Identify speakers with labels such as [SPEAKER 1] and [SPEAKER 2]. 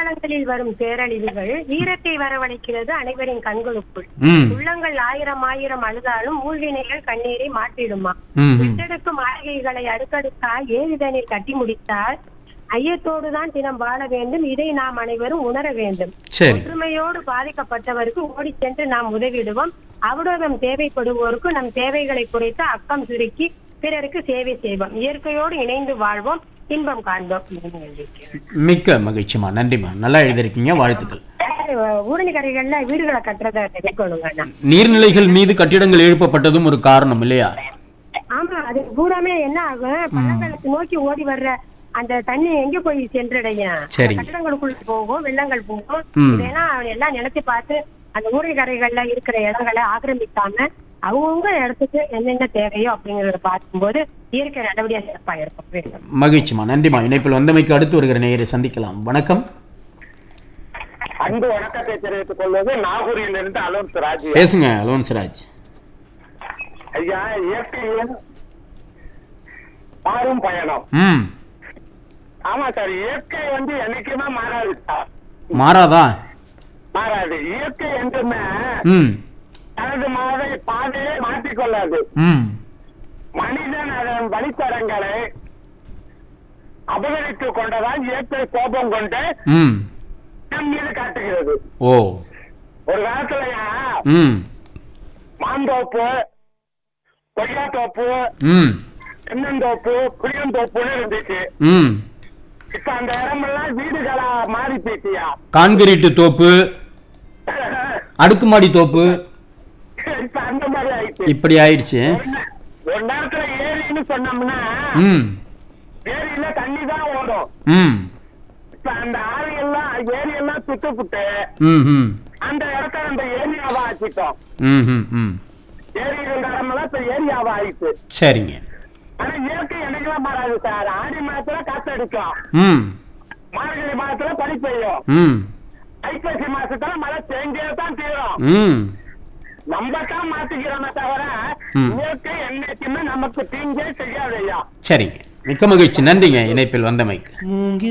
[SPEAKER 1] காலங்களில் வரும் பேரழிவுகள் வீரத்தை வரவழைக்கிறது அனைவரின் கண்களுக்குள்
[SPEAKER 2] ம்
[SPEAKER 1] உள்ளங்கள் ஆயிரம் ஆயிரம் அழுதாலும் மூழ்கினைகள் கண்ணீரை மாற்றிடுமா
[SPEAKER 2] ம் ம்.
[SPEAKER 1] விட்டெடுக்கும் மாளிகைகளை அடுக்கடுக்காய் ஏரிதனில் கட்டி முடித்தால் ஐயத்தோடுதான் தினம் வாழ வேண்டும் இதை நாம் அனைவரும் உணர வேண்டும்
[SPEAKER 2] சரி
[SPEAKER 1] ஒற்றுமையோடு பாதிக்கப்பட்டவருக்கு ஓடி சென்று நாம் உதவிடுவோம் அவரோதம் தேவைப்படுவோருக்கு நம் தேவைகளை குறைத்து அக்கம் சுருக்கி பிறருக்கு சேவை செய்வோம் இயற்கையோடு இணைந்து வாழ்வோம் இன்பம் காண்போம் அப்படின்னு எழுதியிருக்கிறேன்.
[SPEAKER 2] மிக்க மகிழ்ச்சிமா நன்றிம்மா நல்லா எழுதியிருக்கீங்க வாழ்த்துக்கள்
[SPEAKER 1] அஹ் ஊரணிக்கரைகள்ல வீடுகளை கட்டுறதை தவிர்க்கணுங்க அண்ணா.
[SPEAKER 2] நீர்நிலைகள் மீது கட்டிடங்கள் எழுப்பப்பட்டதும் ஒரு காரணம் இல்லையா
[SPEAKER 1] ஆமா அது பூராமே என்ன ஆகும் பள்ளங்களுக்கு நோக்கி ஓடி வர்ற அந்த தண்ணி எங்க போய் சென்றடையும்
[SPEAKER 2] சரிங்க.
[SPEAKER 1] கட்டடங்களுக்குள்ள போகும் வெள்ளங்கள் போகும்
[SPEAKER 2] ம்.
[SPEAKER 1] இதெல்லாம் எல்லாம் நினைச்சு பார்த்து அந்த ஊரணிக்கரைகள்ல இருக்கிற இடங்களை ஆக்கிரமிக்காம அவங்கவுங்க இடத்துக்கு என்னென்ன தேவையோ அப்படிங்கறத பார்க்கும்போது இயற்கை நடவடிக்கை சிறப்பா இருக்கும் வேண்டும்
[SPEAKER 2] மகிழ்ச்சிமா நன்றிமா இணைப்பில் வந்தமைக்கு அடுத்து வருகிற நேயரை சந்திக்கலாம் வணக்கம்
[SPEAKER 3] அன்பு வணக்கத்தை தெரிவித்துக் கொள்வது நாகூரிலிருந்து அலோன் ராஜ்
[SPEAKER 2] பேசுங்க அலோன் சிராஜ்
[SPEAKER 3] ஐயா இயற்கையின் மாறும் பயணம்
[SPEAKER 2] ம்
[SPEAKER 3] ஆமா சார் இயற்கை வந்து என்னைக்குமே மாறாது சார்
[SPEAKER 2] மாறாதா
[SPEAKER 3] மாறாது இயற்கை என்றுமே
[SPEAKER 2] ம்
[SPEAKER 3] தனது மாதை பாதையை மாற்றிக்கொள்ளாது
[SPEAKER 2] ம்
[SPEAKER 3] மனிதன் அதன் வழித்தடங்களை அபகரித்துக் கொண்டதால் இயற்கை கோபம் கொண்டு
[SPEAKER 2] ம்
[SPEAKER 3] நம் மீது காட்டுகிறது
[SPEAKER 2] ஓ
[SPEAKER 3] ஒரு காலத்துலயா
[SPEAKER 2] ம்
[SPEAKER 3] மாந்தோப்பு கொய்யாத்தோப்பு
[SPEAKER 2] ம்
[SPEAKER 3] தென்னந்தோப்பு புளியந்தோப்புன்னு இருந்துச்சு
[SPEAKER 2] ம்
[SPEAKER 3] இப்ப அந்த இடமெல்லாம் வீடுகளா மாறி போயிட்டியா
[SPEAKER 2] கான்கிரீட்டு தோப்பு அடுக்குமாடி தோப்பு
[SPEAKER 3] இப்ப அந்த மாதிரி ஆயிடுச்சு
[SPEAKER 2] இப்படி ஆயிடுச்சு
[SPEAKER 3] ஒரு நே- ஒரு நேரத்துல ஏரின்னு சொன்னோம்னா
[SPEAKER 2] ம்
[SPEAKER 3] ஏரியில தண்ணி தான் ஓடும்
[SPEAKER 2] ம்
[SPEAKER 3] இப்ப அந்த ஆறு எல்லாம் ஏரி எல்லாம் சுட்டுப்புட்டு
[SPEAKER 2] ம் ம்
[SPEAKER 3] அந்த இடத்த நம்ம ஏரியாவா ஆக்கிட்டோம்
[SPEAKER 2] ம் ம் ம்
[SPEAKER 3] ஏரி இருந்த இடமெல்லாம் இப்ப ஏரியாவா ஆயிடுச்சு
[SPEAKER 2] சரிங்க
[SPEAKER 3] ஆனா இயற்கை என்னைக்கெல்லாம் மாறாது சார் ஆடி மாதத்துல காத்தடிக்கும்
[SPEAKER 2] ம்
[SPEAKER 3] மார்கழி மாதத்துல பனி பெய்யும்
[SPEAKER 2] ம்
[SPEAKER 3] ஐப்பசி மாசத்துல மழை பெஞ்சே தான் தீரும்
[SPEAKER 2] ம்
[SPEAKER 3] நம்ம தான் மாத்திக்கிறோமே தவிர
[SPEAKER 2] ம்.
[SPEAKER 3] இயற்கை என்னைக்குமே நமக்கு தீங்கே செய்யாது ஐயா
[SPEAKER 2] சரிங்க மிக்க மகிழ்ச்சி நன்றிங்க இணைப்பில் வந்தமைக்கு
[SPEAKER 4] மூங்கில்